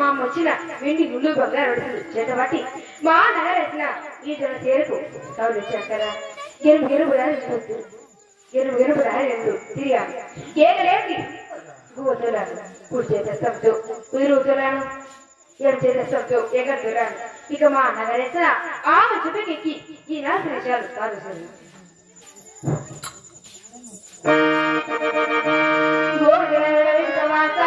మా వచ్చిన వెండి గుళ్ళు బంగారు అడుగులు చేతబట్టి మా నగరెత్తిన ఈ జన చేరుకు కవులు వచ్చారు కదా గెలుపు గెలుపు రెండు గెలుపు గెలుపు రెండు తిరిగాను ఏగలేండి గువ్వతులాను కుడి చేతస్తంతో కుదురుతులాను ఎడం చేతస్తంతో ఎగరుతులాను ఇక మా నగరెత్తిన ఆ చుట్టుకెక్కి ఈ నాలుగు నిమిషాలు కాదు సార్ గోవిందవాస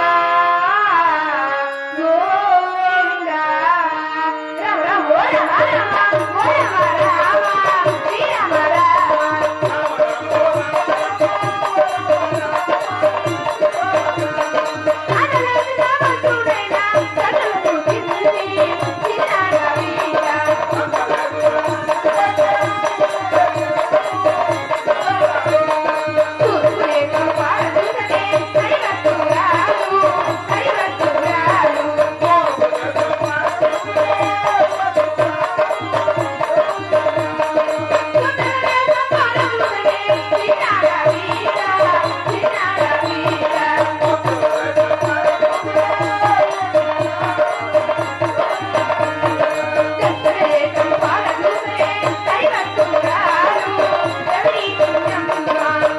గోవింద రామ రామ ఓ రామ రామ ఓ రామ రామ శ్రీరామ రామ అనలందవతుడైన సకలము తిరిగి తిరగవీరా తూర్పులేక పాడుతనే హరివత్తురాలు హరివత్తురాలు సుందరలేక పాడుతనే చిన్నార వీర చిన్నార వీర సుందరలేక పాడుతనే హరివత్తురాలు రవి పుణ్యమ్మ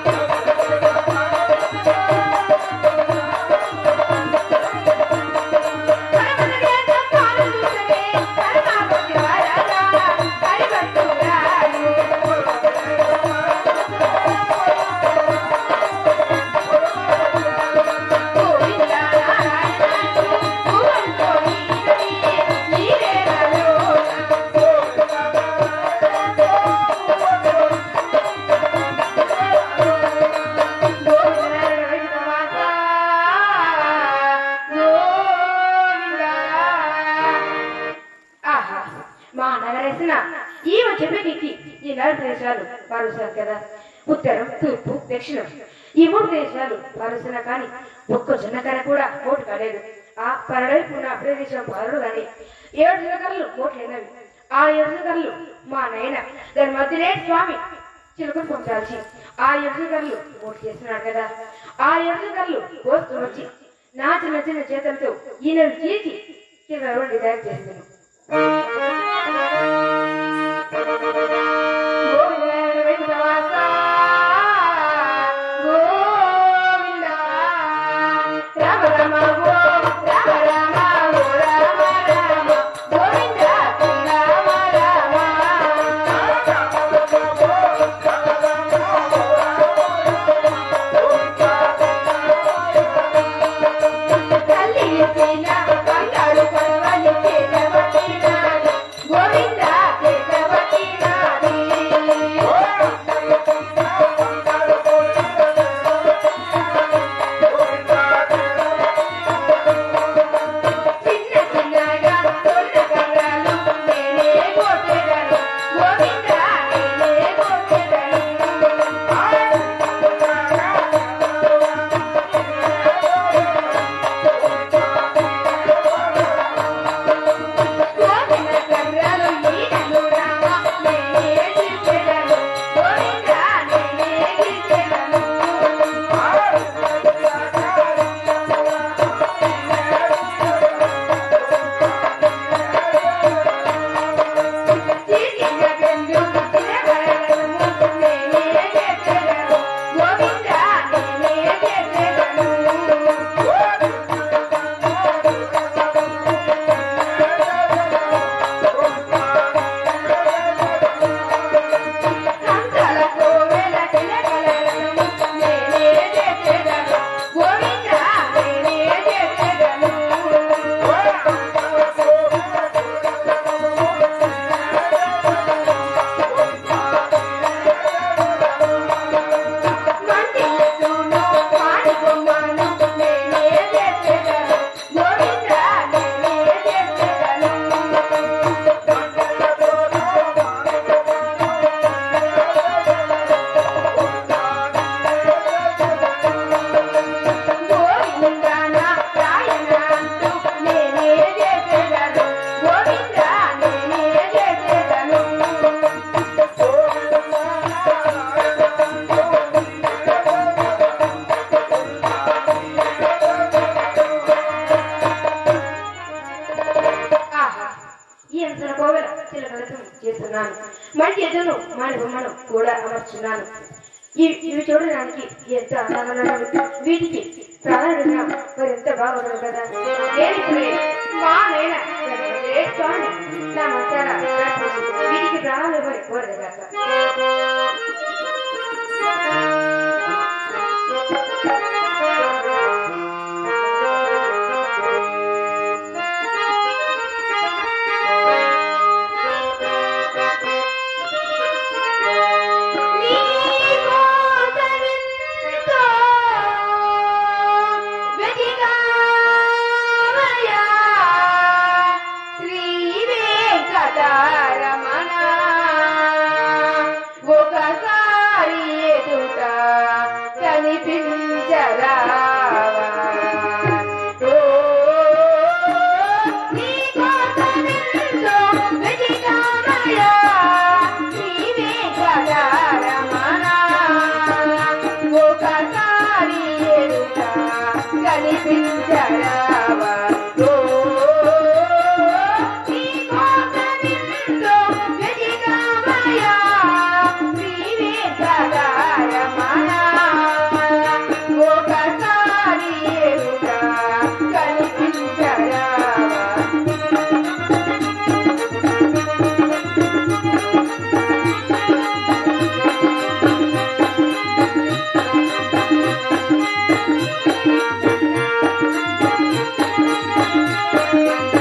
ఆహా మా నగరేసిన ఈ చెప్పేకి ఈ నాలుగు దేశాలు పారుస్తారు కదా ఉత్తరం తూర్పు దక్షిణం ఈ మూడు దేశాలు పారుస్తున్నా కానీ ఒక్క జనకర కూడా ఓటు కాలేదు ఆ పరవైపు ఉన్న ప్రదేశం పారుడు కానీ ఏడు జనకరలు ఓట్లైనవి ఆ ఏడు జనకరలు మా నాయన దాని మధ్యనే స్వామి చిలుకలు పంపాల్సి ఆ ఎదురుగర్లు ఓటు చేస్తున్నాడు కదా ఆ ఎదురుగర్లు కోస్తూ వచ్చి నా చిన్న చిన్న చేతులతో ఈయనను చీచి చిన్న డిజైన్ చేస్తాను గోవింద వెంకటవాస, గోవింద. రామ రామ గో, రామ రామ గో, రామ రామ. గోవింద రామ రామ. తల్లి ఇచ్చిన బంగారు కొడవలి చేత పట్టినాడు. గోవింద చేస్తున్నాను మంచి ఎదును మన బొమ్మను కూడా అమర్చున్నాను ఇవి ఇవి చూడడానికి ఎంత అందంగా ఉన్నవి. వీటికి ప్రాణాలున్నా మరి ఎంత బాగుండదు కదా నేను ఇప్పుడే మా నాయన ఏ స్వామి నా మసాలా వీటికి ప్రాణాలు ఇవ్వని కోరదు కాక ఒకసారి ఎదుట కనిపించరావా ఓ నీ కోసమెంతో వెతికామయ్యా నీవే కదా రమణా ఒకసారి ఎదుట కనిపించరావా ఓ నీ కోసమెంతో వెతికామయ్యా నీవే కదా రమణా ఒకసారి ఎదుట కనిపించరావా ఆ